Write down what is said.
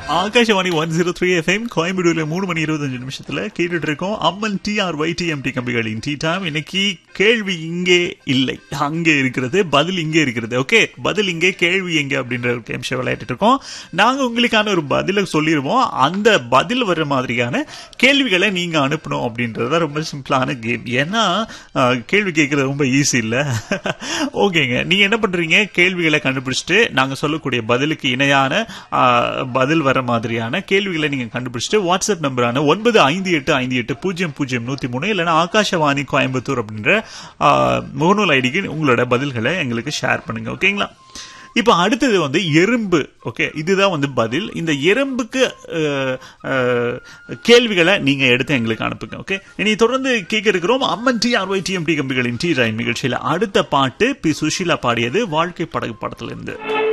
Akashvani one zero three FM கோயம்புத்தூர்ல மூணு மணி இருபத்தஞ்சு நிமிஷத்துல கேட்டுட்டு இருக்கோம் அம்மன் டிஆர் ஒய்டிஎம்டி கம்பிகளின் டீ டைம் இன்னைக்கு கேள்வி இங்கே இல்லை அங்கே இருக்கிறது பதில் இங்கே இருக்கிறது ஓகே பதில் இங்கே கேள்வி எங்கே அப்படின்ற ஒரு கேம் ஷோ விளையாட்டு இருக்கோம் நாங்க உங்களுக்கான ஒரு பதில சொல்லிடுவோம் அந்த பதில் வர மாதிரியான கேள்விகளை நீங்க அனுப்பணும் அப்படின்றது ரொம்ப சிம்பிளான கேம் ஏன்னா அஹ், கேள்வி கேட்கறது ரொம்ப ஈஸி இல்ல ஓகேங்க நீங்க என்ன பண்றீங்க கேள்விகளை கண்டுபிடிச்சிட்டு நாங்க சொல்லக்கூடிய பதிலுக்கு இணையான அஹ், பதில் வர மாதிரியான கேள்விகளை நீங்க கண்டுபிடிச்சிட்டு வாட்ஸ்அப் நம்பரான ஒன்பது ஐந்து எட்டு ஐந்து எட்டு பூஜ்ஜியம் பூஜ்ஜியம் நூத்தி மூணு இல்லைன்னா ஆகாஷவாணி கோயம்புத்தூர் அப்படின்ற அஹ், முகநூல் ஐடிக்கு உங்களோட பதில்களை எங்களுக்கு ஷேர் பண்ணுங்க ஓகேங்களா இப்போ அடுத்தது வந்து எறும்பு ஓகே இதுதான் வந்து பதில் இந்த எறும்புக்கு அஹ், அஹ், கேள்விகளை நீங்க எடுத்து எங்களுக்கு அனுப்புங்க ஓகே இனி தொடர்ந்து கேட்க இருக்கிறோம் அம்மன் டி ஆர்ஒய் டிஎம்டி கம்பிகளின் டி ரைன் நிகழ்ச்சியில அடுத்த பாட்டு பி சுஷீலா பாடியது வாழ்க்கை படகு படத்துல இருந்து